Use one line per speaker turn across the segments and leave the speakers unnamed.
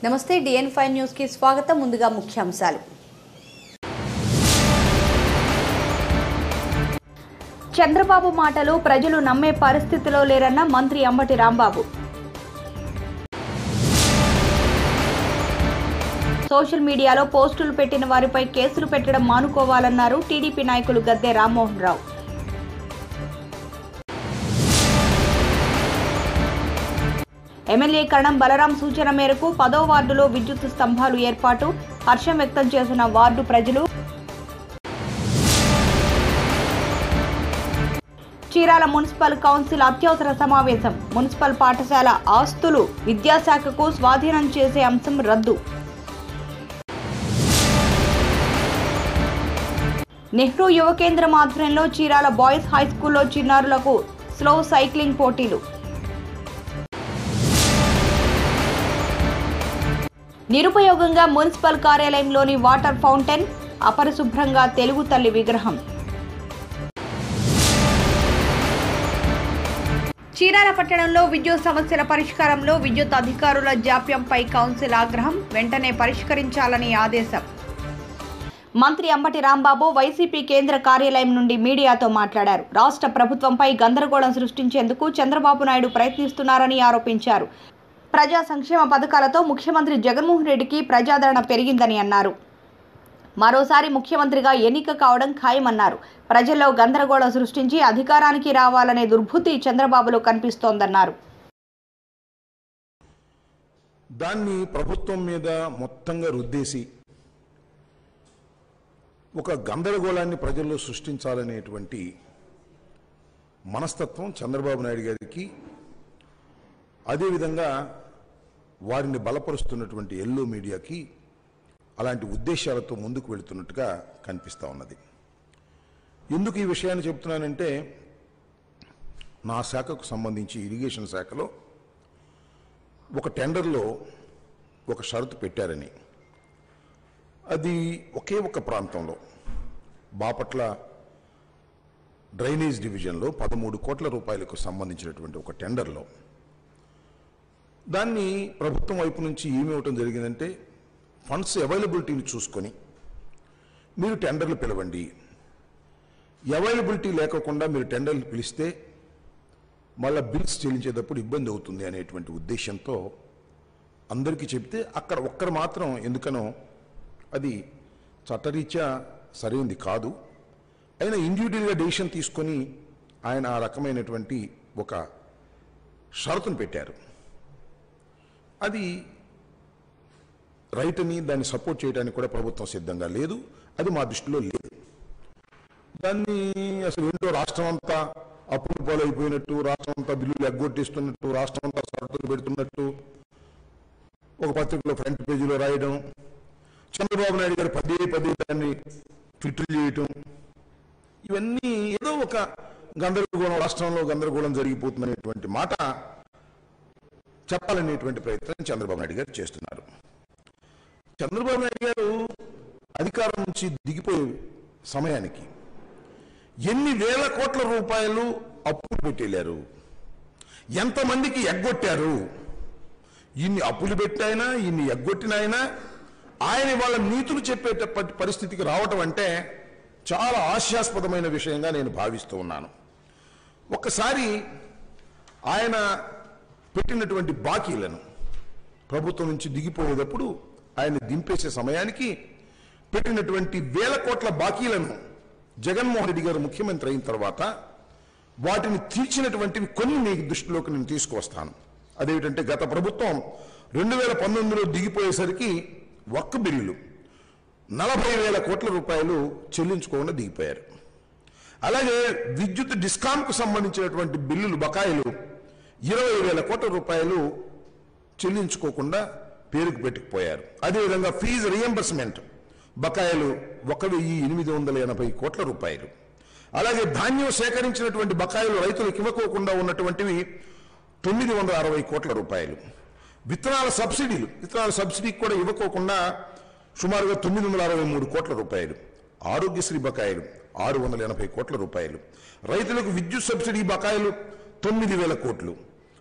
నమస్తే డిఎన్ five news కి స్వాగతం ముందుగా ముఖ్యాంశాలు చంద్రబాబు మాటలు ప్రజలు నమ్మే పరిస్థితిలో లేరన్న మంత్రి అంబటి రాంబాబు సోషల్ మీడియాలో పోస్టులు పెట్టిన వారిపై కేసులు పెట్టడం మానుకోవాలన్నారు టీడీపీ నాయకులు గద్దె రామ్మోహన్ రావు ఎమ్మెల్యే కరణం బలరాం సూచన మేరకు పదో వార్డులో విద్యుత్ స్తంభాలు ఏర్పాటు హర్షం వ్యక్తం చేసిన వార్డు ప్రజలు చీరాల మున్సిపల్ కౌన్సిల్ అత్యవసర సమావేశం మున్సిపల్ పాఠశాల ఆస్తులు విద్యాశాఖకు స్వాధీనం చేసే అంశం రద్దు నెహ్రూ యువ కేంద్రం ఆధ్వర్యంలో చీరాల బాయ్స్ హై స్కూల్లో చిన్నారులకు స్లో సైక్లింగ్ పోటీలు నిరుపయోగంగా మున్సిపల్ కార్యాలయంలోని వాటర్ ఫౌంటైన్ అపరిశుభ్రంగా తెలుగు తల్లి విగ్రహం చీరాల పట్టణంలో విద్యుత్ సమస్యల పరిష్కారంలో విద్యుత్ అధికారుల జాప్యంపై కౌన్సిల్ ఆగ్రహం వెంటనే పరిష్కరించాలని ఆదేశం మంత్రి అంబటి రాంబాబు వైసీపీ కేంద్ర కార్యాలయం నుండి మీడియాతో మాట్లాడారు రాష్ట్ర ప్రభుత్వంపై గందరగోళం సృష్టించేందుకు చంద్రబాబు నాయుడు ప్రయత్నిస్తున్నారని ఆరోపించారు ప్రజా సంక్షేమ పథకాలతో ముఖ్యమంత్రి జగన్మోహన్ రెడ్డికి ప్రజాదరణ పెరిగిందని అన్నారు మరోసారి ముఖ్యమంత్రిగా ఎన్నిక కావడం ఖాయమన్నారు ప్రజల్లో గందరగోళం సృష్టించి అధికారానికి రావాలనే దుర్బుద్ధి చంద్రబాబులో కనిపిస్తోందన్నారు
దాన్ని ప్రభుత్వం మీద మొత్తంగా రుద్దేసి ఒక గందరగోళాన్ని ప్రజల్లో సృష్టించాలనేటువంటి మనస్తత్వం చంద్రబాబు నాయుడు గారికి అదేవిధంగా వారిని బలపరుస్తున్నటువంటి ఎల్లో మీడియాకి అలాంటి ఉద్దేశాలతో ముందుకు వెళుతున్నట్టుగా కనిపిస్తూ ఉన్నది ఎందుకు ఈ విషయాన్ని చెప్తున్నానంటే నా శాఖకు సంబంధించి ఇరిగేషన్ శాఖలో ఒక టెండర్లో ఒక షరతు పెట్టారని అది ఒకే ఒక ప్రాంతంలో బాపట్ల డ్రైనేజ్ డివిజన్లో పదమూడు కోట్ల రూపాయలకు సంబంధించినటువంటి ఒక టెండర్లో దాన్ని ప్రభుత్వం వైపు నుంచి ఏమివ్వటం జరిగిందంటే ఫండ్స్ అవైలబిలిటీని చూసుకొని మీరు టెండర్లు పిలవండి అవైలబిలిటీ లేకోకుండా మీరు టెండర్లు పిలిస్తే మళ్ళా బిల్స్ చెల్లించేటప్పుడు ఇబ్బంది అవుతుంది అనేటువంటి ఉద్దేశంతో అందరికీ చెప్తే అక్కడ ఒక్కరు మాత్రం ఎందుకనో అది చట్టరీత్యా సరైనది కాదు అయినా ఇండివిజువల్గా డెసిషన్ తీసుకొని ఆయన ఆ రకమైనటువంటి ఒక షరతును పెట్టారు అది రైట్ అని దాన్ని సపోర్ట్ చేయడానికి కూడా ప్రభుత్వం సిద్ధంగా లేదు అది మా దృష్టిలో లేదు దాన్ని అసలు ఏంటో రాష్ట్రం అంతా అప్పులు పాలైపోయినట్టు రాష్ట్రం అంతా బిల్లులు ఎగ్గొట్టిస్తున్నట్టు రాష్ట్రం అంతా షరతులు పెడుతున్నట్టు ఒక పత్రికలో ఫ్రంట్ పేజీలో రాయడం చంద్రబాబు నాయుడు గారు పదే పదే దాన్ని ట్విట్లు చేయటం ఇవన్నీ ఏదో ఒక గందరగోళం రాష్ట్రంలో గందరగోళం జరిగిపోతుందనేటువంటి మాట చెప్పాలనేటువంటి ప్రయత్నం చంద్రబాబు నాయుడు గారు చేస్తున్నారు చంద్రబాబు నాయుడు గారు అధికారం నుంచి దిగిపోయే సమయానికి ఎన్ని వేల కోట్ల రూపాయలు అప్పులు పెట్టేశారు ఎంతమందికి ఎగ్గొట్టారు ఇన్ని అప్పులు పెట్టాయినా ఇన్ని ఎగ్గొట్టినాయినా ఆయన వాళ్ళ నీతులు చెప్పేటప్పటి పరిస్థితికి రావటం అంటే చాలా హాస్యాస్పదమైన విషయంగా నేను భావిస్తూ ఉన్నాను ఒక్కసారి ఆయన పెట్టినటువంటి బాకీలను ప్రభుత్వం నుంచి దిగిపోయేటప్పుడు ఆయన దింపేసే సమయానికి పెట్టినటువంటి వేల కోట్ల బాకీలను జగన్మోహన్ రెడ్డి గారు ముఖ్యమంత్రి అయిన తర్వాత వాటిని తీర్చినటువంటివి కొన్ని మీ దృష్టిలోకి నేను తీసుకువస్తాను అదేమిటంటే గత ప్రభుత్వం రెండు వేల పంతొమ్మిదిలో దిగిపోయేసరికి ఒక్క బిల్లులు నలభై వేల కోట్ల రూపాయలు చెల్లించుకోకుండా దిగిపోయారు అలాగే విద్యుత్ డిస్కాంకు సంబంధించినటువంటి బిల్లులు బకాయిలు ఇరవై వేల కోట్ల రూపాయలు చెల్లించుకోకుండా పేరుకు పెట్టుకుపోయారు అదేవిధంగా ఫీజు రియంబర్స్మెంట్ బకాయిలు ఒక వెయ్యి ఎనిమిది వందల ఎనభై కోట్ల రూపాయలు అలాగే ధాన్యం సేకరించినటువంటి బకాయిలు రైతులకు ఇవ్వకోకుండా ఉన్నటువంటివి తొమ్మిది వందల అరవై కోట్ల రూపాయలు విత్తనాల సబ్సిడీలు విత్తనాల సబ్సిడీకి కూడా ఇవ్వకోకుండా సుమారుగా తొమ్మిది వందల అరవై మూడు కోట్ల రూపాయలు ఆరోగ్యశ్రీ బకాయిలు ఆరు వందల ఎనభై కోట్ల రూపాయలు రైతులకు విద్యుత్ సబ్సిడీ బకాయిలు తొమ్మిది వేల కోట్లు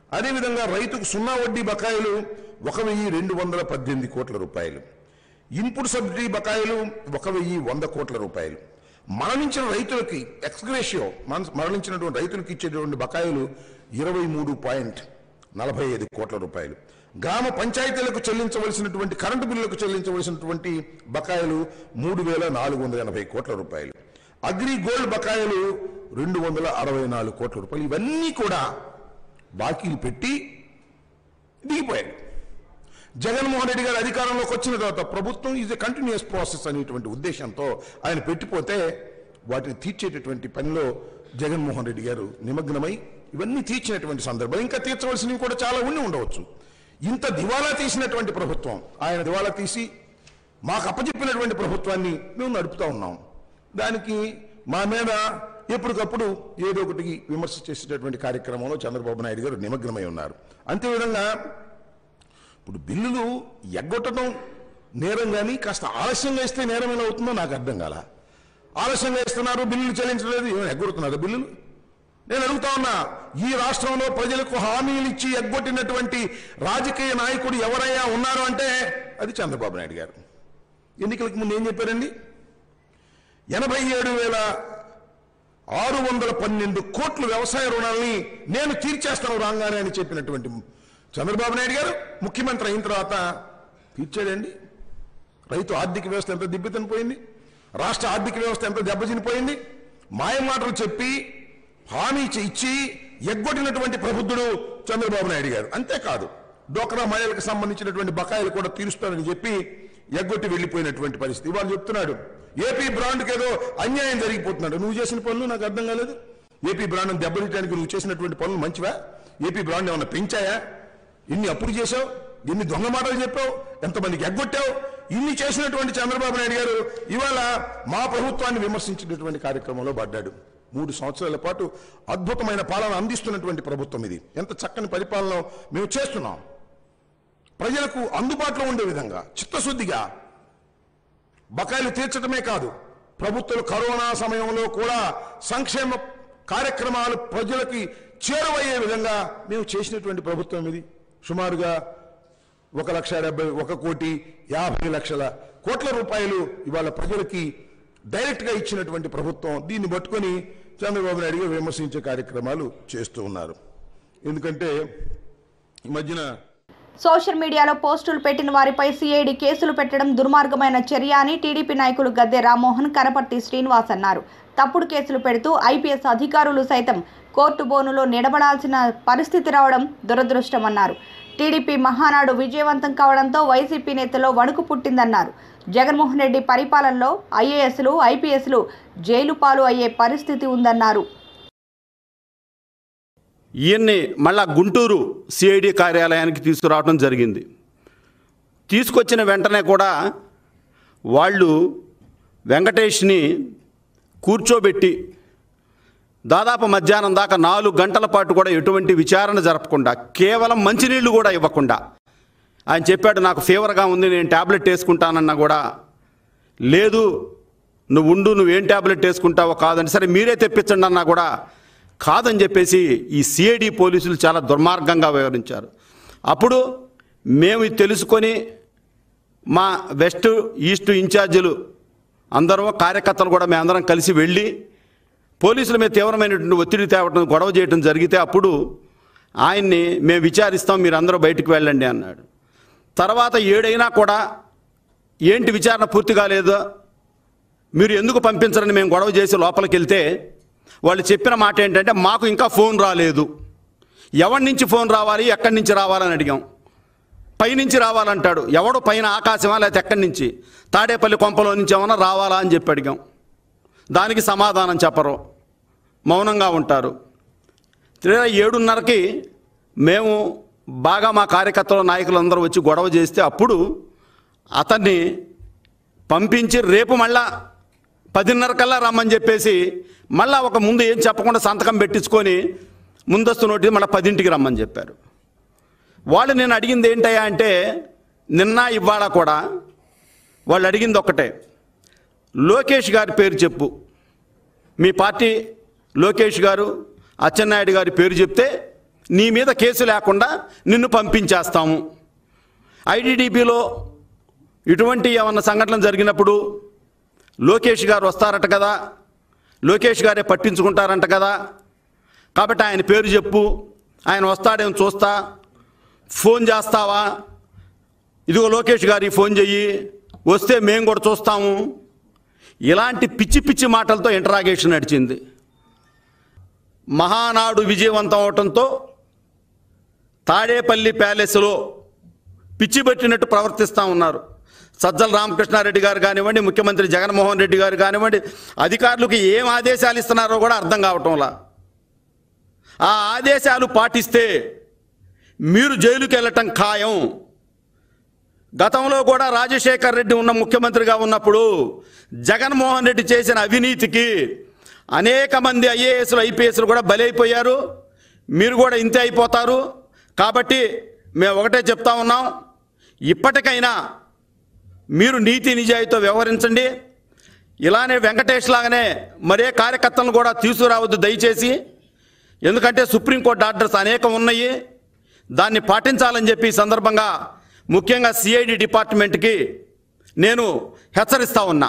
అదేవిధంగా రైతుకు సున్నా వడ్డీ బకాయిలు ఒక వెయ్యి రెండు వందల పద్దెనిమిది కోట్ల రూపాయలు ఇన్పుట్ సబ్సిడీ బకాయిలు ఒక వెయ్యి వంద కోట్ల రూపాయలు మరణించిన రైతులకి ఎక్స్గ్రేషియో మరణించినటువంటి రైతులకు ఇచ్చేటువంటి బకాయిలు ఇరవై మూడు పాయింట్ నలభై ఐదు కోట్ల రూపాయలు గ్రామ పంచాయతీలకు చెల్లించవలసినటువంటి కరెంటు బిల్లులకు చెల్లించవలసినటువంటి బకాయిలు మూడు వేల నాలుగు వందల ఎనభై కోట్ల రూపాయలు అగ్రి గోల్డ్ బకాయిలు రెండు వందల అరవై నాలుగు కోట్ల రూపాయలు ఇవన్నీ కూడా బాకీలు పెట్టి దిగిపోయాయి జగన్మోహన్ రెడ్డి గారు అధికారంలోకి వచ్చిన తర్వాత ప్రభుత్వం ఈజ్ ఎ కంటిన్యూస్ ప్రాసెస్ అనేటువంటి ఉద్దేశంతో ఆయన పెట్టిపోతే వాటిని తీర్చేటటువంటి పనిలో జగన్మోహన్ రెడ్డి గారు నిమగ్నమై ఇవన్నీ తీర్చినటువంటి సందర్భం ఇంకా తీర్చవలసినవి కూడా చాలా ఉండి ఉండవచ్చు ఇంత దివాలా తీసినటువంటి ప్రభుత్వం ఆయన దివాలా తీసి మాకు అప్పచెప్పినటువంటి ప్రభుత్వాన్ని మేము నడుపుతా ఉన్నాం దానికి మా మీద ఎప్పటికప్పుడు ఏదో ఒకటి విమర్శ చేసేటటువంటి కార్యక్రమంలో చంద్రబాబు నాయుడు గారు నిమగ్నమై ఉన్నారు అంతేవిధంగా ఇప్పుడు బిల్లులు ఎగ్గొట్టడం నేరం కానీ కాస్త ఆలస్యంగా ఇస్తే నేరం ఎలా అవుతుందో నాకు అర్థం కాల ఆలస్యంగా ఇస్తున్నారు బిల్లులు చెల్లించలేదు ఏమైనా ఎగ్గొడుతున్నారు బిల్లులు నేను అడుగుతా ఉన్నా ఈ రాష్ట్రంలో ప్రజలకు హామీలు ఇచ్చి ఎగ్గొట్టినటువంటి రాజకీయ నాయకుడు ఎవరైనా ఉన్నారు అంటే అది చంద్రబాబు నాయుడు గారు ఎన్నికలకు ముందు ఏం చెప్పారండి ఎనభై ఏడు వేల ఆరు వందల పన్నెండు కోట్ల వ్యవసాయ రుణాలని నేను తీర్చేస్తాను రాగానే అని చెప్పినటువంటి చంద్రబాబు నాయుడు గారు ముఖ్యమంత్రి అయిన తర్వాత తీర్చాడండి రైతు ఆర్థిక వ్యవస్థ ఎంత దిబ్బతినిపోయింది రాష్ట్ర ఆర్థిక వ్యవస్థ ఎంత దెబ్బతినిపోయింది మాయ మాటలు చెప్పి హామీ ఇచ్చి- ఇచ్చి ఎగ్గొట్టినటువంటి ప్రబుద్ధుడు చంద్రబాబు నాయుడు గారు అంతేకాదు డోక్రా మహిళలకు సంబంధించినటువంటి బకాయిలు కూడా తీరుస్తానని చెప్పి ఎగ్గొట్టి వెళ్ళిపోయినటువంటి పరిస్థితి వాళ్ళు చెప్తున్నాడు ఏపీ బ్రాండ్కి ఏదో అన్యాయం జరిగిపోతున్నాడు నువ్వు చేసిన పనులు నాకు అర్థం కాలేదు ఏపీ బ్రాండ్ దెబ్బతీయడానికి నువ్వు చేసినటువంటి పనులు మంచివా ఏపీ బ్రాండ్ ఏమన్నా పెంచాయా ఇన్ని అప్పులు చేశావు ఇన్ని దొంగ మాటలు చెప్పావు ఎంతమందికి ఎగ్గొట్టావు ఇన్ని చేసినటువంటి చంద్రబాబు నాయుడు గారు ఇవాళ మా ప్రభుత్వాన్ని విమర్శించినటువంటి కార్యక్రమంలో పడ్డాడు మూడు సంవత్సరాల పాటు అద్భుతమైన పాలన అందిస్తున్నటువంటి ప్రభుత్వం ఇది ఎంత చక్కని పరిపాలన మేము చేస్తున్నాం ప్రజలకు అందుబాటులో ఉండే విధంగా చిత్తశుద్ధిగా బకాయిలు తీర్చడమే కాదు ప్రభుత్వాలు కరోనా సమయంలో కూడా సంక్షేమ కార్యక్రమాలు ప్రజలకి చేరువయ్యే విధంగా మేము చేసినటువంటి ప్రభుత్వం ఇది సుమారుగా ఒక లక్ష డెబ్బై ఒక కోటి యాభై లక్షల కోట్ల రూపాయలు ఇవాళ ప్రజలకి డైరెక్ట్గా ఇచ్చినటువంటి ప్రభుత్వం దీన్ని పట్టుకొని చంద్రబాబు నాయుడు గారు విమర్శించే కార్యక్రమాలు చేస్తూ ఉన్నారు ఎందుకంటే ఈ మధ్యన
సోషల్ మీడియాలో పోస్టులు పెట్టిన వారిపై సిఐడి కేసులు పెట్టడం దుర్మార్గమైన చర్య అని టీడీపీ నాయకులు గద్దె రామ్మోహన్ కరపర్తి శ్రీనివాస్ అన్నారు తప్పుడు కేసులు పెడుతూ ఐపీఎస్ అధికారులు సైతం కోర్టు బోనులో నిలబడాల్సిన పరిస్థితి రావడం దురదృష్టమన్నారు టీడీపీ మహానాడు విజయవంతం కావడంతో వైసీపీ నేతల్లో వణుకు పుట్టిందన్నారు జగన్మోహన్ రెడ్డి పరిపాలనలో ఐఏఎస్లు ఐపీఎస్లు జైలు పాలు అయ్యే పరిస్థితి ఉందన్నారు
ఈయన్ని మళ్ళా గుంటూరు సిఐడి కార్యాలయానికి తీసుకురావడం జరిగింది తీసుకొచ్చిన వెంటనే కూడా వాళ్ళు వెంకటేష్ని కూర్చోబెట్టి దాదాపు మధ్యాహ్నం దాకా నాలుగు గంటల పాటు కూడా ఎటువంటి విచారణ జరపకుండా కేవలం మంచినీళ్లు కూడా ఇవ్వకుండా ఆయన చెప్పాడు నాకు ఫీవర్గా ఉంది నేను ట్యాబ్లెట్ వేసుకుంటానన్నా కూడా లేదు నువ్వు ఉండు నువ్వేం ట్యాబ్లెట్ వేసుకుంటావో కాదని సరే మీరే తెప్పించండి అన్నా కూడా కాదని చెప్పేసి ఈ సిఐడి పోలీసులు చాలా దుర్మార్గంగా వ్యవహరించారు అప్పుడు మేము ఇది తెలుసుకొని మా వెస్ట్ ఈస్ట్ ఇన్ఛార్జీలు అందరం కార్యకర్తలు కూడా మేమందరం కలిసి వెళ్ళి పోలీసుల మీద తీవ్రమైనటువంటి ఒత్తిడి తేవటం గొడవ చేయడం జరిగితే అప్పుడు ఆయన్ని మేము విచారిస్తాం మీరు అందరూ బయటకు వెళ్ళండి అన్నాడు తర్వాత ఏడైనా కూడా ఏంటి విచారణ పూర్తి కాలేదు మీరు ఎందుకు పంపించరని మేము గొడవ చేసి లోపలికి వెళ్తే వాళ్ళు చెప్పిన మాట ఏంటంటే మాకు ఇంకా ఫోన్ రాలేదు ఎవరి నుంచి ఫోన్ రావాలి ఎక్కడి నుంచి రావాలని అడిగాం పైనుంచి రావాలంటాడు ఎవడు పైన ఆకాశమా లేకపోతే ఎక్కడి నుంచి తాడేపల్లి కొంపలో నుంచి ఏమన్నా రావాలా అని చెప్పి అడిగాం దానికి సమాధానం చెప్పరు మౌనంగా ఉంటారు తీరా ఏడున్నరకి మేము బాగా మా కార్యకర్తలు నాయకులందరూ వచ్చి గొడవ చేస్తే అప్పుడు అతన్ని పంపించి రేపు మళ్ళా పదిన్నర కల్లా రమ్మని చెప్పేసి మళ్ళా ఒక ముందు ఏం చెప్పకుండా సంతకం పెట్టించుకొని ముందస్తు నోటీస్ మళ్ళీ పదింటికి రమ్మని చెప్పారు వాళ్ళు నేను అడిగింది ఏంటయ్యా అంటే నిన్న ఇవాళ కూడా వాళ్ళు అడిగింది ఒక్కటే లోకేష్ గారి పేరు చెప్పు మీ పార్టీ లోకేష్ గారు అచ్చెన్నాయుడు గారి పేరు చెప్తే నీ మీద కేసు లేకుండా నిన్ను పంపించేస్తాము ఐటీడీపీలో ఇటువంటి ఏమన్నా సంఘటనలు జరిగినప్పుడు లోకేష్ గారు వస్తారట కదా లోకేష్ గారే పట్టించుకుంటారంట కదా కాబట్టి ఆయన పేరు చెప్పు ఆయన వస్తాడేమో చూస్తా ఫోన్ చేస్తావా ఇదిగో లోకేష్ గారి ఫోన్ చెయ్యి వస్తే మేము కూడా చూస్తాము ఇలాంటి పిచ్చి పిచ్చి మాటలతో ఇంటరాగేషన్ నడిచింది మహానాడు విజయవంతం అవటంతో తాడేపల్లి ప్యాలెస్లో పిచ్చి పెట్టినట్టు ప్రవర్తిస్తూ ఉన్నారు సజ్జల రామకృష్ణారెడ్డి గారు కానివ్వండి ముఖ్యమంత్రి జగన్మోహన్ రెడ్డి గారు కానివ్వండి అధికారులకు ఏం ఆదేశాలు ఇస్తున్నారో కూడా అర్థం కావటంలా ఆ ఆదేశాలు పాటిస్తే మీరు జైలుకి వెళ్ళటం ఖాయం గతంలో కూడా రాజశేఖర్ రెడ్డి ఉన్న ముఖ్యమంత్రిగా ఉన్నప్పుడు జగన్మోహన్ రెడ్డి చేసిన అవినీతికి అనేక మంది ఐఏఎస్లు ఐపీఎస్లు కూడా బలైపోయారు మీరు కూడా ఇంతే అయిపోతారు కాబట్టి మేము ఒకటే చెప్తా ఉన్నాం ఇప్పటికైనా మీరు నీతి నిజాయితీతో వ్యవహరించండి ఇలానే వెంకటేష్ లాగానే మరే కార్యకర్తలను కూడా తీసుకురావద్దు దయచేసి ఎందుకంటే సుప్రీంకోర్టు ఆర్డర్స్ అనేకం ఉన్నాయి దాన్ని పాటించాలని చెప్పి ఈ సందర్భంగా ముఖ్యంగా సిఐడి డిపార్ట్మెంట్కి నేను హెచ్చరిస్తా ఉన్నా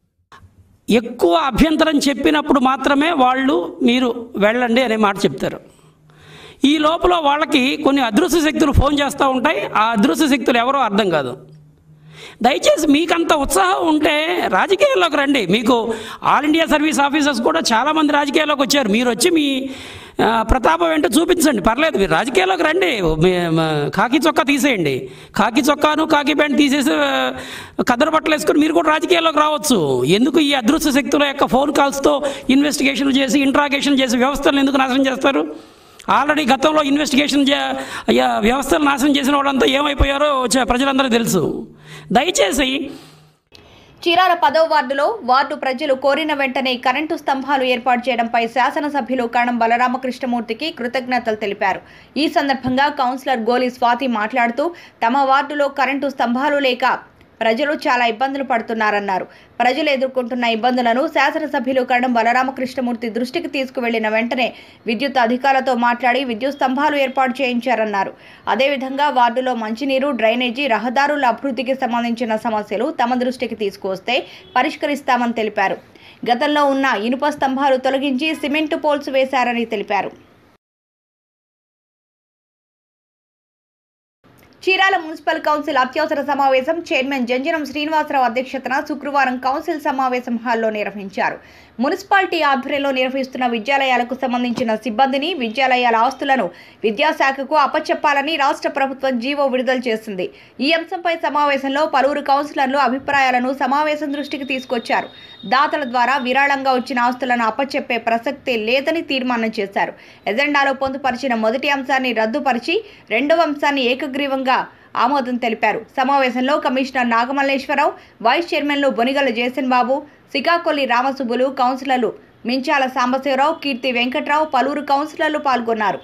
ఎక్కువ అభ్యంతరం చెప్పినప్పుడు మాత్రమే వాళ్ళు మీరు వెళ్ళండి అనే మాట చెప్తారు ఈ లోపల వాళ్ళకి కొన్ని అదృశ్య శక్తులు ఫోన్ చేస్తూ ఉంటాయి ఆ అదృశ్య శక్తులు ఎవరో అర్థం కాదు దయచేసి మీకంత ఉత్సాహం ఉంటే రాజకీయాల్లోకి రండి మీకు ఆల్ ఇండియా సర్వీస్ ఆఫీసర్స్ కూడా చాలామంది రాజకీయాల్లోకి వచ్చారు మీరు వచ్చి మీ ఆ, ప్రతాపం ఏంటో చూపించండి పర్లేదు మీరు రాజకీయాల్లోకి రండి మీ- మా- కాకి చొక్కా తీసేయండి కాకి చొక్కాను కాకి ప్యాంట్ తీసేసి ఆ, కద్దరు బట్టలు వేసుకొని మీరు కూడా రాజకీయాల్లోకి రావచ్చు ఎందుకు ఈ అదృశ్య శక్తుల యొక్క ఫోన్ కాల్స్తో ఇన్వెస్టిగేషన్లు చేసి ఇంట్రాగేషన్ చేసి వ్యవస్థలను ఎందుకు నాశనం చేస్తారు ఆల్రెడీ గతంలో ఇన్వెస్టిగేషన్ చే- అయ్యా, వ్యవస్థలు నాశనం చేసిన వాళ్ళంతా ఏమైపోయారో చ- ప్రజలందరికీ తెలుసు దయచేసి
చీరాల పదో వార్డులో వార్డు ప్రజలు కోరిన వెంటనే కరెంటు స్తంభాలు ఏర్పాటు చేయడంపై శాసనసభ్యులు కణం బలరామకృష్ణమూర్తికి కృతజ్ఞతలు తెలిపారు ఈ సందర్భంగా కౌన్సిలర్ గోలి స్వాతి మాట్లాడుతూ తమ వార్డులో కరెంటు స్తంభాలు లేక ప్రజలు చాలా ఇబ్బందులు పడుతున్నారన్నారు ప్రజలు ఎదుర్కొంటున్న ఇబ్బందులను శాసనసభ్యులు కరణం బలరామకృష్ణమూర్తి దృష్టికి తీసుకువెళ్లిన వెంటనే విద్యుత్ అధికారులతో మాట్లాడి విద్యుత్ స్తంభాలు ఏర్పాటు చేయించారన్నారు అదేవిధంగా వార్డులో మంచినీరు డ్రైనేజీ రహదారుల అభివృద్ధికి సంబంధించిన సమస్యలు తమ దృష్టికి తీసుకువస్తే పరిష్కరిస్తామని తెలిపారు గతంలో ఉన్న ఇనుప స్తంభాలు తొలగించి సిమెంటు పోల్స్ వేశారని తెలిపారు చీరాల మున్సిపల్ కౌన్సిల్ అత్యవసర సమావేశం చైర్మన్ జంజనం శ్రీనివాసరావు అధ్యక్షతన శుక్రవారం కౌన్సిల్ సమావేశం హాల్లో నిర్వహించారు మున్సిపాలిటీ ఆధ్వర్యంలో నిర్వహిస్తున్న విద్యాలయాలకు సంబంధించిన సిబ్బందిని విద్యాలయాల ఆస్తులను విద్యాశాఖకు అప్పచెప్పాలని రాష్ట్ర ప్రభుత్వం జీవో విడుదల చేసింది ఈ అంశంపై సమావేశంలో పలువురు కౌన్సిలర్లు అభిప్రాయాలను సమావేశం దృష్టికి తీసుకొచ్చారు దాతల ద్వారా విరాళంగా వచ్చిన ఆస్తులను అప్పచెప్పే ప్రసక్తే లేదని తీర్మానం చేశారు ఎజెండాలో పొందుపరిచిన మొదటి అంశాన్ని రద్దుపరిచి రెండవ అంశాన్ని ఏకగ్రీవంగా ఆమోదం తెలిపారు సమావేశంలో కమిషనర్ నాగమల్లేశ్వరరావు వైస్ చైర్మన్లు బొనిగల జయసన్ బాబు సికాకొల్లి రామసుబ్బులు కౌన్సిలర్లు మించాల సాంబశివరావు కీర్తి వెంకట్రావు పలువురు కౌన్సిలర్లు పాల్గొన్నారు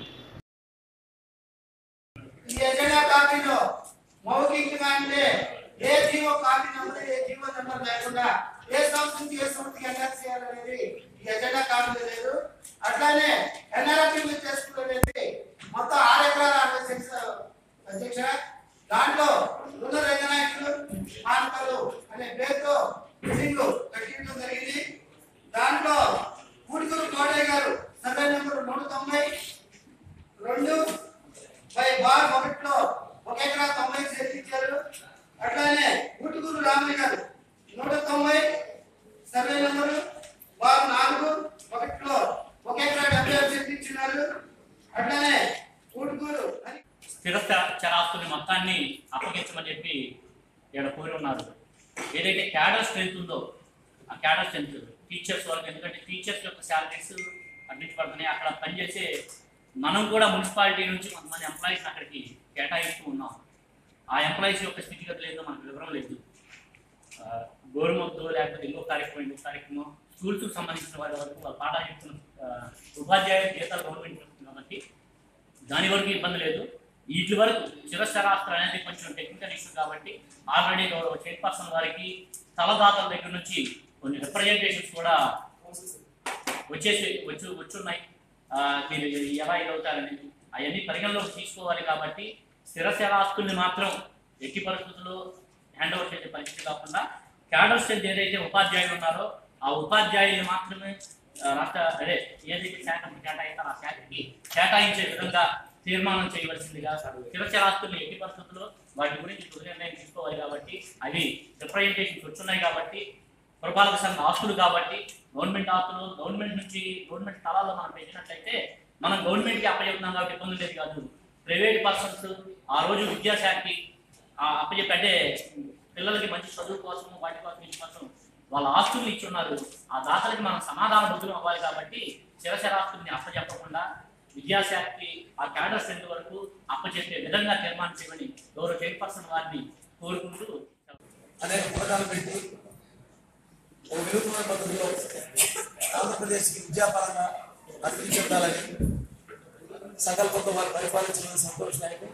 ఈ ఎజెండా కాపీలో మౌఖికంగా అంటే ఏ జీవో కాపీ నెంబర్ ఏ జీవో నెంబర్ లేకుండా ఏ సంస్థ నుంచి ఏ సంస్థకి ఎన్ఆర్ చేయాలనేది ఈ ఎజెండా కాపీలో లేదు అట్లానే ఎన్ఆర్ఎఫ్ చేసుకునేది మొత్తం ఆరు ఎకరాల అరవై సెంట్స్ అధ్యక్ష దాంట్లో రుణ రంగనాయకులు మానకలు అనే పేరుతో బిల్డింగ్ కట్టించడం జరిగింది దాంట్లో కూడికూరు కోటయ్య గారు సర్వే నెంబర్ నూట తొంభై రెండు బై బార్ ఒకటిలో ఒక ఎకరా తొంభై సెంట్లు ఇచ్చారు అట్లానే గుట్టుకూరు రామయ్య గారు నూట తొంభై సర్వే నెంబరు బార్ నాలుగు ఒకటిలో ఒక ఎకరా డెబ్బై ఐదు సెంట్లు ఇచ్చినారు అట్లానే గుట్టుకూరు అని
స్థిర చ- చరాస్తుల్ని మొత్తాన్ని అప్పగించమని చెప్పి ఇక్కడ కోరి ఉన్నారు ఏదైతే క్యాడర్ స్ట్రెంత్ ఉందో ఆ క్యాడర్ స్ట్రెంత్ టీచర్స్ వాళ్ళకి ఎందుకంటే టీచర్స్ యొక్క శాలరీస్ అందించబడుతున్నాయి అక్కడ పనిచేసే మనం కూడా మున్సిపాలిటీ నుంచి కొంతమంది ఎంప్లాయీస్ అక్కడికి కేటాయిస్తూ ఉన్నాం ఆ ఎంప్లాయీస్ యొక్క స్థితిగతులు ఏందో మనకు వివరం లేదు ఆ, గోరుముద్దు లేకపోతే ఇంకో కార్యక్రమం ఇంకో కార్యక్రమం స్కూల్స్కి సంబంధించిన వారి వరకు వాళ్ళు పాఠాలు చెప్తున్న ఆ, ఉపాధ్యాయుల జీతాలు గవర్నమెంట్ ఇస్తుంది కాబట్టి దాని వరకు ఇబ్బంది లేదు వీటి వరకు చిరస్థరాస్త్రం అనేది కొంచెం టెక్నికల్ ఇష్యూ కాబట్టి ఆల్రెడీ గౌరవ చైర్పర్సన్ వారికి తలదాతల దగ్గర నుంచి కొన్ని రిప్రజెంటేషన్స్ కూడా వచ్చేసి వచ్చి వచ్చున్నాయి ఆ, మీరు ఎలా ఇదవుతారనేది అవన్నీ పరిగణలోకి తీసుకోవాలి కాబట్టి స్థిర స్థిరాస్తుల్ని మాత్రం ఎట్టి పరిస్థితుల్లో హ్యాండ్ ఓవర్ చేసే పరిస్థితి కాకుండా క్యాడర్ స్ట్రెంత్ ఏదైతే ఉపాధ్యాయులు ఉన్నారో ఆ ఉపాధ్యాయుల్ని మాత్రమే ఆ, రాష్ట్ర అదే ఏదైతే శాఖ కేటాయిస్తారో ఆ శాఖకి కేటాయించే విధంగా తీర్మానం చేయవలసిందిగా స్థిరచరాస్తుల్ని ఎట్టి పరిస్థితుల్లో వాటి గురించి తుది నిర్ణయం తీసుకోవాలి కాబట్టి అవి రిప్రజెంటేషన్స్ వచ్చున్నాయి కాబట్టి పురపాలక సంఘ ఆస్తులు కాబట్టి గవర్నమెంట్ ఆస్తులు గవర్నమెంట్ నుంచి గవర్నమెంట్ స్థలాల్లో మనం పెంచినట్లయితే మనం గవర్నమెంట్కి అప్పచెప్తున్నాం కాబట్టి ఇబ్బంది లేదు కాదు ప్రైవేట్ పర్సన్స్ ఆ రోజు విద్యాశాఖకి ఆ అప్పచెప్పి అంటే పిల్లలకి మంచి చదువు కోసం వాటి కోసం వీటి కోసం వాళ్ళ ఆస్తుల్ని ఇచ్చి ఉన్నారు ఆ దాతలకి మనం సమాధాన బుద్ధులు అవ్వాలి కాబట్టి చిరచరాస్తుల్ని అప్పచెప్పకుండా విద్యాశాఖకి ఆ క్యాడర్ స్ట్రెంత్ వరకు అప్పచెప్పే విధంగా తీర్మానం చేయమని గౌరవ చైర్పర్సన్ వారిని కోరుకుంటూ
అనేక పథకాలు పెట్టి ఒక వినూత్నమైన పద్ధతిలో ఆంధ్రప్రదేశ్కి విద్యాపరంగా అభివృద్ధి చెందాలని సంకల్పంతో వారు పరిపాలించిన సంతోష్ నాయక్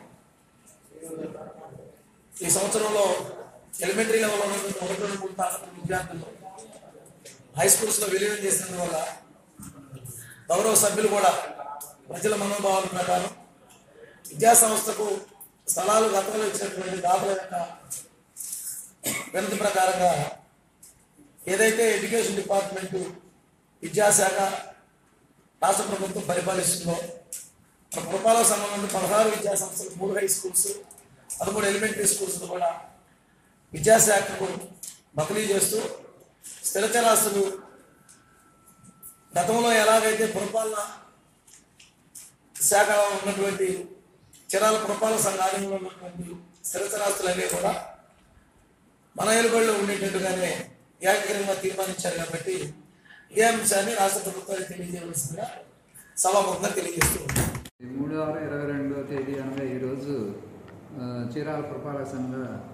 ఈ సంవత్సరంలో ఎలిమెంటరీ లెవెల్ ఉన్నటువంటి ఒకటి రెండు మూడు తరగతి విద్యార్థులు హై స్కూల్స్ లో విలీనం చేసినందువల్ల గౌరవ సభ్యులు కూడా ప్రజల మనోభావాల ప్రకారం విద్యా సంస్థకు స్థలాలు గతంలో ఇచ్చినటువంటి దాతల యొక్క వినతి ప్రకారంగా ఏదైతే ఎడ్యుకేషన్ డిపార్ట్మెంట్ విద్యాశాఖ రాష్ట్ర ప్రభుత్వం పరిపాలిస్తుందో మన పురపాలక సంఘం నుండి పదహారు విద్యా సంస్థలు మూడు హై స్కూల్స్ పదమూడు ఎలిమెంటరీ స్కూల్స్ కూడా విద్యాశాఖకు బదిలీ చేస్తూ స్థిరచరాస్తులు గతంలో ఎలాగైతే పురపాలన శాఖ ఉన్నటువంటి చిరాల పురపాలక సంఘ ఆధీనంలో ఉన్నటువంటి స్థిరచరాస్తులు అనేవి కూడా మన ఏలుబడిలో ఉండేటట్టుగానే ఏకగ్రంగా తీర్మానించారు కాబట్టి ఇదే అంశాన్ని రాష్ట్ర ప్రభుత్వానికి తెలియజేయవలసిందిగా సభాముఖంగా తెలియజేస్తూ ఉన్నాం
ఈ మూడు ఆరు ఇరవై రెండవ తేదీ అనగా ఈరోజు ఆ, చీరాల పురపాలక సంఘ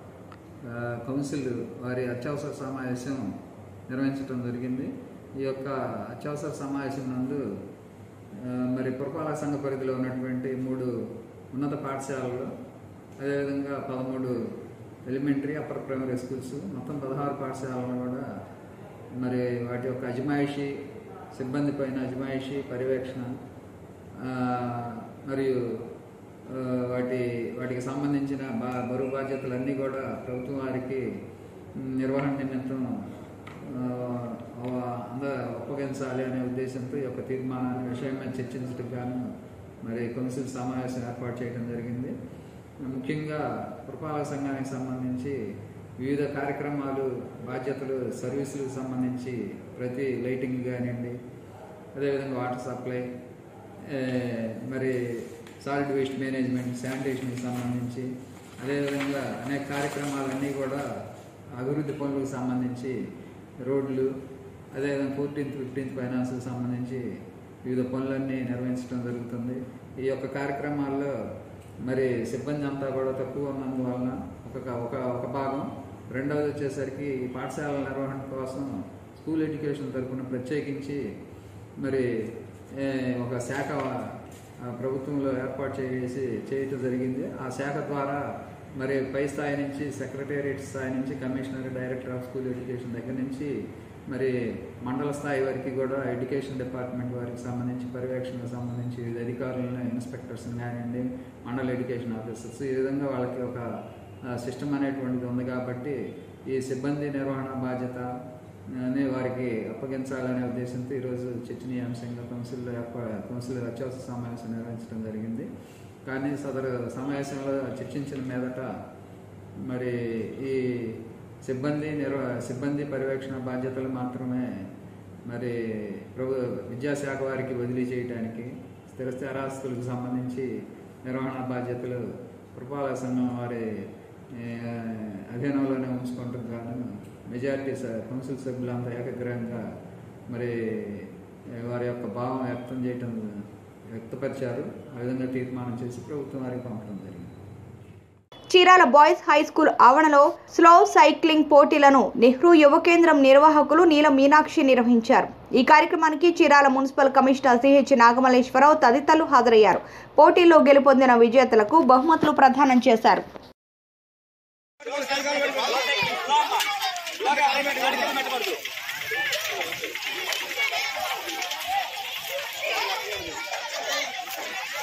ఆ, కౌన్సిల్ వారి అత్యవసర సమావేశం నిర్వహించడం జరిగింది ఈ యొక్క అత్యవసర సమావేశం నందు ఆ, మరి పురపాలక సంఘ పరిధిలో ఉన్నటువంటి మూడు ఉన్నత పాఠశాలలు అదేవిధంగా పదమూడు ఎలిమెంటరీ అప్పర్ ప్రైమరీ స్కూల్స్ మొత్తం పదహారు పాఠశాలను కూడా మరి వాటి యొక్క అజమాయిషి సిబ్బంది పైన అజమాయిషి పర్యవేక్షణ ఆ, మరియు ఆ, వాటి వాటికి సంబంధించిన బా బరువు బాధ్యతలన్నీ కూడా ప్రభుత్వం వారికి మ్, నిర్వహణ నిమిత్తం ఆ, అవ- అంద అప్పగించాలి అనే ఉద్దేశంతో ఈ యొక్క తీర్మానాన్ని విషయం మీద చర్చించడానికి గాను మరి కౌన్సిల్ సమావేశం ఏర్పాటు చేయడం జరిగింది ముఖ్యంగా పురపాలక సంఘానికి సంబంధించి వివిధ కార్యక్రమాలు బాధ్యతలు సర్వీసులకు సంబంధించి ప్రతి లైటింగ్ కానివ్వండి అదేవిధంగా వాటర్ సప్లై ఏ, మరి సాలిడ్ వేస్ట్ మేనేజ్మెంట్ శానిటేషన్కి సంబంధించి అదేవిధంగా అనేక కార్యక్రమాలన్నీ కూడా అభివృద్ధి పనులకు సంబంధించి రోడ్లు అదేవిధంగా ఫోర్టీన్త్ ఫిఫ్టీన్త్ ఫైనాన్స్కి సంబంధించి వివిధ పనులన్నీ నిర్వహించడం జరుగుతుంది ఈ యొక్క కార్యక్రమాల్లో మరి సిబ్బంది అంతా కూడా తక్కువ ఉన్నందువలన ఒక ఒక ఒక భాగం రెండవది వచ్చేసరికి ఈ పాఠశాలల నిర్వహణ కోసం స్కూల్ ఎడ్యుకేషన్ తరఫున ప్రత్యేకించి మరి ఏ, ఒక శాఖ ఆ, ప్రభుత్వంలో ఏర్పాటు చేసి చేయటం జరిగింది ఆ శాఖ ద్వారా మరి పై స్థాయి నుంచి సెక్రటేరియట్ స్థాయి నుంచి commissioner director of school education దగ్గర నుంచి మరి మండల స్థాయి వరకు కూడా ఎడ్యుకేషన్ డిపార్ట్మెంట్ వారికి సంబంధించి పర్యవేక్షణకు సంబంధించి వివిధ అధికారులను ఇన్స్పెక్టర్స్ కానివ్వండి మండల ఎడ్యుకేషన్ ఆఫీసర్స్ ఈ విధంగా వాళ్ళకి ఒక సిస్టమ్ అనేటువంటిది ఉంది కాబట్టి ఈ సిబ్బంది నిర్వహణ బాధ్యత అని వారికి అప్పగించాలనే ఉద్దేశంతో ఈరోజు చర్చనీయాంశంగా కౌన్సిల్లో ఏర్పా- కౌన్సిల్ అత్యవసర సమావేశం నిర్వహించడం జరిగింది కానీ సదరు సమావేశంలో చర్చించిన మీదట మరి ఈ సిబ్బంది నిర్వ సిబ్బంది పర్యవేక్షణ బాధ్యతలు మాత్రమే మరి ప్రభు విద్యాశాఖ వారికి బదిలీ చేయడానికి స్థిర స్థిరాస్తులకు సంబంధించి నిర్వహణ బాధ్యతలు పురపాలక సంఘం వారి ఏ, అధీనంలోనే ఉంచుకుంటాం గాను మెజారిటీ స- కౌన్సిల్ సభ్యులంతా ఏకగ్రహంగా మరి ఏ, వారి యొక్క భావం వ్యక్తం చేయటం వ్యక్తపరిచారు ఆ విధంగా తీర్మానం చేసి ప్రభుత్వం వారికి పంపడం జరిగింది
చీరాల బాయ్స్ హై స్కూల్ ఆవరణలో స్లో సైక్లింగ్ పోటీలను నెహ్రూ యువ కేంద్రం నిర్వాహకులు నీల మీనాక్షి నిర్వహించారు ఈ కార్యక్రమానికి Chirala municipal commissioner CH Nagamalleswararao తదితరులు హాజరయ్యారు పోటీల్లో గెలుపొందిన విజేతలకు బహుమతులు ప్రదానం చేశారు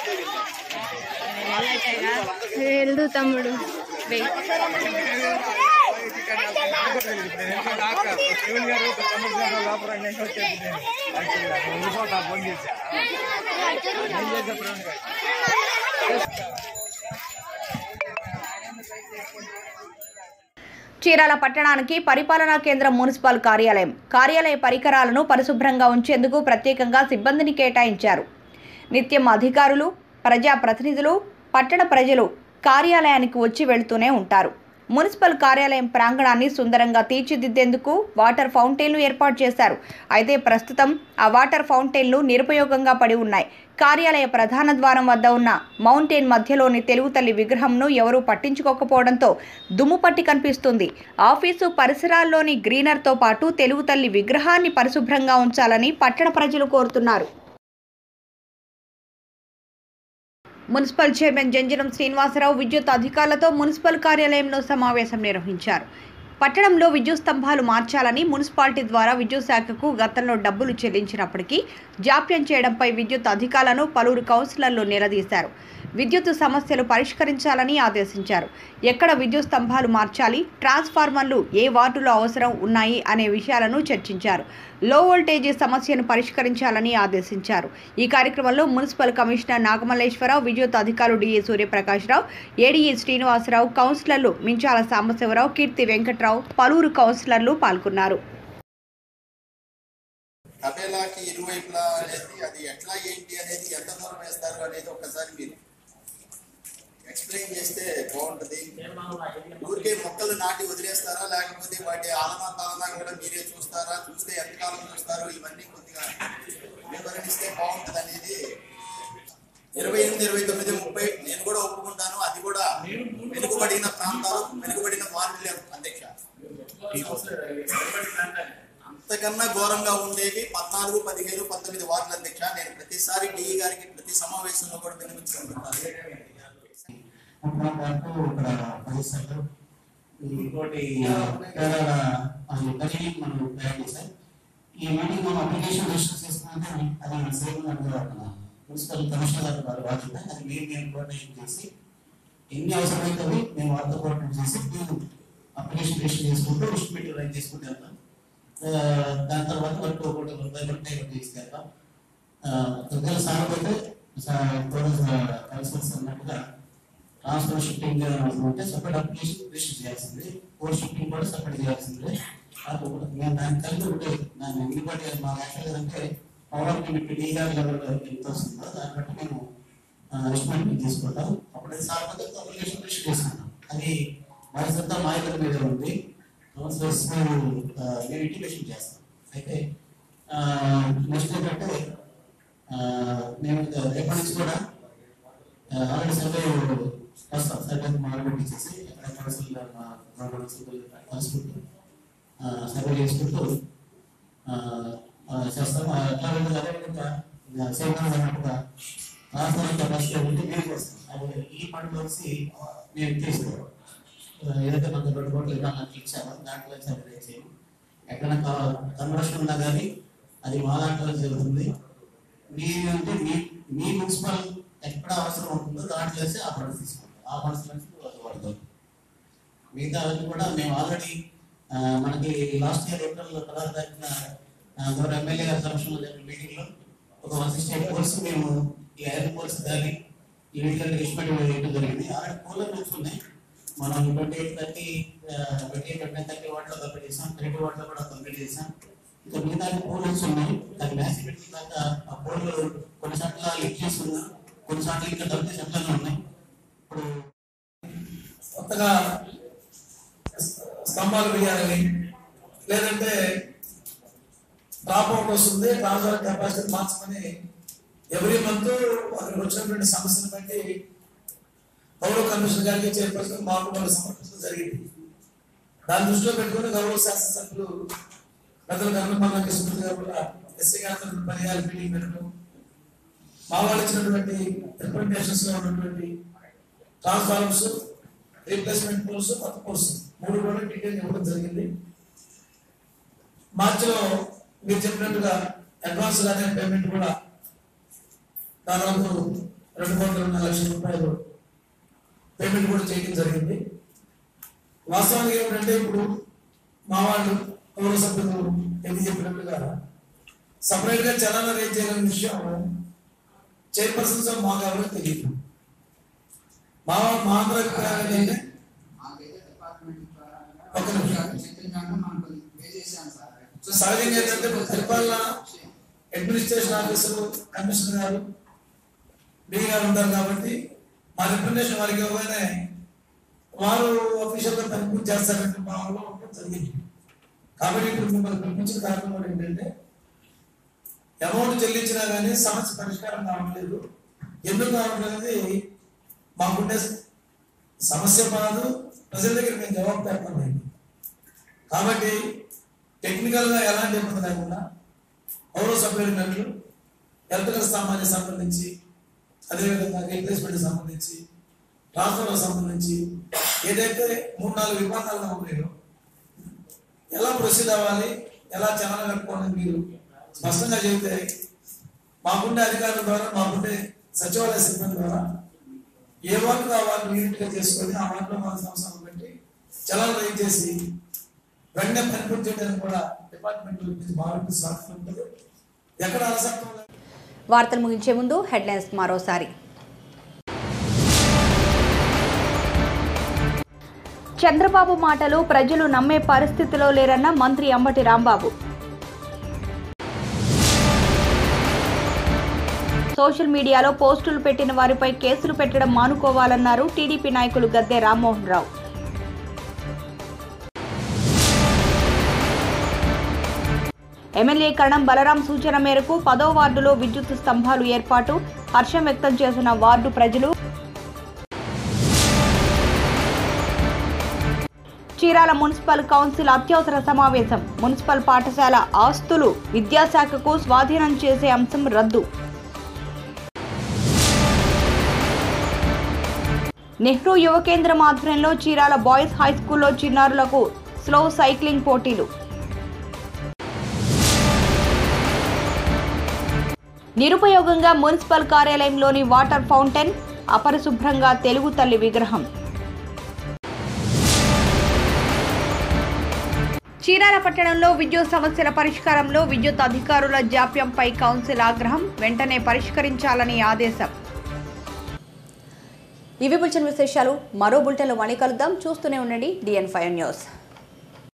వెళ్ళు తమ్ముడు వెయ్.
చీరాల పట్టణానికి పరిపాలనా కేంద్రం మున్సిపల్ కార్యాలయం కార్యాలయ పరికరాలను పరిశుభ్రంగా ఉంచేందుకు ప్రత్యేకంగా సిబ్బందిని కేటాయించారు నిత్యం అధికారులు ప్రజా ప్రతినిధులు పట్టణ ప్రజలు కార్యాలయానికి వచ్చి వెళ్తూనే ఉంటారు మున్సిపల్ కార్యాలయం ప్రాంగణాన్ని సుందరంగా తీర్చిదిద్దేందుకు వాటర్ ఫౌంటైన్లు ఏర్పాటు చేశారు అయితే ప్రస్తుతం ఆ వాటర్ ఫౌంటైన్లు నిరుపయోగంగా పడి ఉన్నాయి కార్యాలయ ప్రధాన ద్వారం వద్ద ఉన్న మౌంటైన్ మధ్యలోని తెలుగు తల్లి విగ్రహంను ఎవరూ పట్టించుకోకపోవడంతో దుమ్ము పట్టి కనిపిస్తుంది ఆఫీసు పరిసరాల్లోని గ్రీనర్తో పాటు తెలుగు తల్లి విగ్రహాన్ని పరిశుభ్రంగా ఉంచాలని పట్టణ ప్రజలు కోరుతున్నారు మున్సిపల్ చైర్మన్ జంజనం శ్రీనివాసరావు విద్యుత్ అధికారులతో మున్సిపల్ కార్యాలయంలో సమావేశం నిర్వహించారు పట్టణంలో విద్యుత్ స్తంభాలు మార్చాలని మున్సిపాలిటీ ద్వారా విద్యుత్ శాఖకు గతంలో డబ్బులు చెల్లించినప్పటికీ జాప్యం చేయడంపై విద్యుత్ అధికారులను పలువురు కౌన్సిలర్లు నిలదీశారు విద్యుత్ సమస్యలు పరిష్కరించాలని ఆదేశించారు ఎక్కడ విద్యుత్ స్తంభాలు మార్చాలి ట్రాన్స్ఫార్మర్లు ఏ వార్డులో అవసరం ఉన్నాయి అనే విషయాలను చర్చించారు లో వోల్టేజీ సమస్యను పరిష్కరించాలని ఆదేశించారు ఈ కార్యక్రమంలో మున్సిపల్ కమిషనర్ నాగమల్లేశ్వరరావు విద్యుత్ అధికారులు డిఏ సూర్యప్రకాశ్రావు ఏడీఈ శ్రీనివాసరావు కౌన్సిలర్లు మించాల సాంబశివరావు కీర్తి వెంకట్రావు పలువురు కౌన్సిలర్లు పాల్గొన్నారు
తబేలాకి ఇరువైపులా అనేది అది ఎట్లా ఏంటి అనేది ఎంత దూరం వేస్తారు అనేది ఒక్కసారి మీరు ఎక్స్ప్లెయిన్ చేస్తే బాగుంటుంది ఊరికే మొక్కలు నాటి వదిలేస్తారా లేకపోతే వాటి ఆలనా తాలనా కూడా మీరే చూస్తారా చూస్తే ఎంతకాలం చూస్తారు ఇవన్నీ కొద్దిగా వివరణిస్తే బాగుంటుంది అనేది ఇరవై ఎనిమిది ఇరవై తొమ్మిది ముప్పై నేను కూడా ఒప్పుకుంటాను అది కూడా వెనుకబడిన ప్రాంతాలు వెనుకబడిన వార్డులు అధ్యక్ష అంతకన్నా ఘోరంగా ఉండేవి పద్నాలుగు పదిహేను పంతొమ్మిది వార్డుల అధ్యక్ష నేను ప్రతిసారి డిఈ గారికి ప్రతి సమావేశంలో కూడా వినిపించుకుంటున్నాను
ఇక్కడ పరిశ్రమలు ఇంకోటి కేరళ అది మనం తయారు చేశాం ఈ మీటింగ్ మనం అప్లికేషన్ రిజిస్టర్ చేసుకుంటే అది సేమ్ మున్సిపల్ కమిషనర్ గారు వారు బాధ్యత అది మేము మేము కోఆర్డినేషన్ చేసి ఎన్ని అవసరమైతే అవి మేము వారితో కోఆర్డినేట్ చేసి మేము అప్లికేషన్ రిజిస్టర్ చేసుకుంటూ లిస్ట్ మీటర్ రైట్ చేసుకుంటూ వెళ్తాం ఆ, దాని తర్వాత వరకు ఒకటి రూపాయలు ఒకటి ఒకటి తీసుకెళ్తాం దగ్గర సాగపోతే కన్సల్స్ అన్నట్టుగా ట్రాన్స్ఫర్ షిఫ్టింగ్ ఉంటే సపరేట్ అప్లికేషన్ రిజిస్టర్ చేయాల్సింది కోర్ షిఫ్టింగ్ కూడా సపరేట్ చేయాల్సింది అది ఒకటి మేము దాని కలిపి ఒకటి దాన్ని ఎందుకంటే మా యాక్చువల్ అంటే పవర్ లిమిట్ డీ గారి లెవెల్ ఎంత వస్తుందో దాన్ని బట్టి మేము ఎస్టిమేట్ తీసుకుంటాం అప్పుడు అది సాగపోతే అప్లికేషన్ రిజిస్టర్ చేసుకుంటాం అది బాధ్యత మా ఇద్దరి మీద ఉంది కౌన్సిలర్స్ మేము ఇంటిమేషన్ చేస్తాం అయితే నెక్స్ట్ ఏంటంటే ఆ, మేము రేపటి నుంచి కూడా ఆల్రెడీ సర్వే వస్తాం సర్వే మొదలుపెట్టి చేసి అక్కడ కౌన్సిల్ కలుసుకుంటూ సర్వే చేసుకుంటూ ఆ, ఆ, చేస్తాం ఆ, ఎట్లా ఉంటుంది అదేవిధంగా సేవలు అన్నట్టుగా రాష్ట్రాల కెపాసిటీ ఉంటే మేము చేస్తాం అది ఈ పండుగ వచ్చి మేము తీసుకోవాలి ఏదైతే మనకు రెండు కోట్లు ఇరవై లక్షలు ఇచ్చామో దాంట్లో సర్వే చేయం ఎక్కడ కన్వర్షన్ ఉన్నా కానీ అది మా దాంట్లో జరుగుతుంది మీ అంటే మీ మీ మున్సిపల్ ఎక్కడ అవసరం ఉంటుందో దాంట్లో వేసి ఆ ఫండ్స్ తీసుకుంటాం ఆ ఫండ్స్ నుంచి వాడతాం మిగతా అన్ని కూడా మేము ఆల్రెడీ మనకి లాస్ట్ ఇయర్ ఏప్రిల్ పదహారు తారీఖున ఆ, గౌరవ ఎమ్మెల్యే గారి సమక్షంలో జరిగిన మీటింగ్ లో ఒక వన్ సిక్స్టీ ఎయిట్ పోల్స్ మేము ఈ ఐరన్ పోల్స్ కానీ ఈ వీటికి ఎస్టిమేట్ వేయడం జరిగింది ఆల్రెడీ పోల్ రూమ్స్ ఉన్నాయి మనం twenty eight thirty twenty eight twenty thirty వాటిలో కంప్లీట్ చేసాం థర్టీ వాటిలో కూడా కంప్లీట్ చేసాం ఇంకా మిగతా పోల్స్ ఉన్నాయి దాని మ్యాథ్స్ పెట్టిన దాకా ఆ పోల్ కొన్ని చోట్ల లిక్ చేసి ఉన్నా కొన్ని చోట్ల ఇంకా దొరికే చట్టాలు ఉన్నాయి ఇప్పుడు
కొత్తగా స్తంభాలు వేయాలని లేదంటే డ్రాప్ అవుట్ వస్తుంది ట్రాన్స్ఫర్ కెపాసిటీ మార్చమని ఎవ్రీ మంత్ అక్కడికి వచ్చినటువంటి సమస్యను బట్టి గౌరవ కమిషనర్ గారికి చైర్పర్సన్ మాకు వాళ్ళు సమర్పించడం జరిగింది దాన్ని దృష్టిలో పెట్టుకుని గౌరవ శాసనసభ్యులు పెద్దల కర్మపాలన కృష్ణమూర్తి గారు కూడా ఎస్సీ గారితో పర్యాలు మీటింగ్ పెట్టడం మా వాళ్ళు ఇచ్చినటువంటి రిప్రజెంటేషన్స్ లో ఉన్నటువంటి ట్రాన్స్ఫార్మర్స్ రీప్లేస్మెంట్ పోల్స్ కొత్త పోల్స్ మూడు కూడా డీటెయిల్ ఇవ్వడం జరిగింది మార్చిలో మీరు చెప్పినట్టుగా అడ్వాన్స్ గానే పేమెంట్ కూడా దాదాపు రెండు కోట్ల రెండు లక్షల రూపాయలు పేమెంట్ కూడా చేయడం జరిగింది వాస్తవానికి ఏమిటంటే ఇప్పుడు మా వాళ్ళు పౌర సభ్యులు ఎందుకు చెప్పినట్టుగా సపరేట్ గా చలన రేట్ చేయాలనే విషయం చైర్పర్సన్స్ మాకు ఎవరో తెలియదు మా మా అందరి అభిప్రాయం ఏంటంటే ఒక నిమిషం. సో సహజంగా ఏంటంటే ఇప్పుడు పరిపాలన అడ్మినిస్ట్రేషన్ ఆఫీసర్ కమిషనర్ గారు డి గారు ఉంటారు కాబట్టి మా రిప్రజెంటేషన్ వారికి ఇవ్వగానే వారు అఫీషియల్ గా పని పూర్తి చేస్తారంటే మా వాళ్ళు ఉండడం జరిగింది కాబట్టి ఇప్పుడు మిమ్మల్ని పిలిపించిన కారణం కూడా ఏంటంటే అమౌంట్ చెల్లించినా కానీ సమస్య పరిష్కారం కావట్లేదు ఎందుకు కావట్లేదు అనేది మాకుండే సమస్య కాదు ప్రజల దగ్గర మేము జవాబు పెట్టలేదు కాబట్టి టెక్నికల్ గా ఎలాంటి ఇబ్బంది లేకుండా పౌర సభ్యులు ఎలక్ట్రికల్ సామాన్య సంబంధించి అదేవిధంగా రీప్లేస్మెంట్ సంబంధించి ట్రాన్స్ఫర్ సంబంధించి ఏదైతే మూడు నాలుగు విభాగాలుగా ఉన్నాయో ఎలా ప్రొసీడ్ అవ్వాలి ఎలా చలన కట్టుకోవాలి మీరు స్పష్టంగా చెబితే మాకుండే అధికారుల ద్వారా మాకుండే సచివాలయ సిబ్బంది ద్వారా ఏ వార్డు ఆ వార్డు యూనిట్ గా చేసుకొని ఆ వార్డులో మన సంవత్సరం పెట్టి చలాలు రైజ్ చేసి వెంటనే పని పూర్తి చేయడానికి కూడా డిపార్ట్మెంట్ నుంచి బాగా సాధ్యం ఉంటుంది ఎక్కడ అలసత్వం లేదు.
వార్తలు ముగించే ముందు హెడ్లైన్స్ మరోసారి చంద్రబాబు మాటలు ప్రజలు నమ్మే పరిస్థితిలో లేరన్న మంత్రి అంబటి రాంబాబు సోషల్ మీడియాలో పోస్టులు పెట్టిన వారిపై కేసులు పెట్టడం మానుకోవాలన్నారు టీడీపీ నాయకులు గద్దె రామ్మోహన్ రావు ఎమ్మెల్యే కరణం బలరాం సూచన మేరకు పదో వార్డులో విద్యుత్ స్తంభాలు ఏర్పాటు హర్షం వ్యక్తం చేసిన వార్డు ప్రజలు చీరాల మున్సిపల్ కౌన్సిల్ అత్యవసర సమావేశం మున్సిపల్ పాఠశాల ఆస్తులు విద్యాశాఖకు స్వాధీనం చేసే అంశం రద్దు నెహ్రూ యువ కేంద్రం ఆధ్వర్యంలో చీరాల బాయ్స్ హై స్కూల్లో చిన్నారులకు స్లో సైక్లింగ్ పోటీలు నిరుపయోగంగా మున్సిపల్ కార్యాలయంలోని వాటర్ ఫౌంటైన్ అపరిశుభ్రంగా తెలుగు తల్లి విగ్రహం చీరాల పట్టణంలో విద్యుత్ సమస్యల పరిష్కారంలో విద్యుత్ అధికారుల జాప్యంపై కౌన్సిల్ ఆగ్రహం వెంటనే పరిష్కరించాలని ఆదేశం ఇవి బులెటిన్ విశేషాలు మరో బులెటిన్లో మళ్ళీ కలుద్దాం చూస్తూనే ఉండండి డిఎన్ ఫైవ్ న్యూస్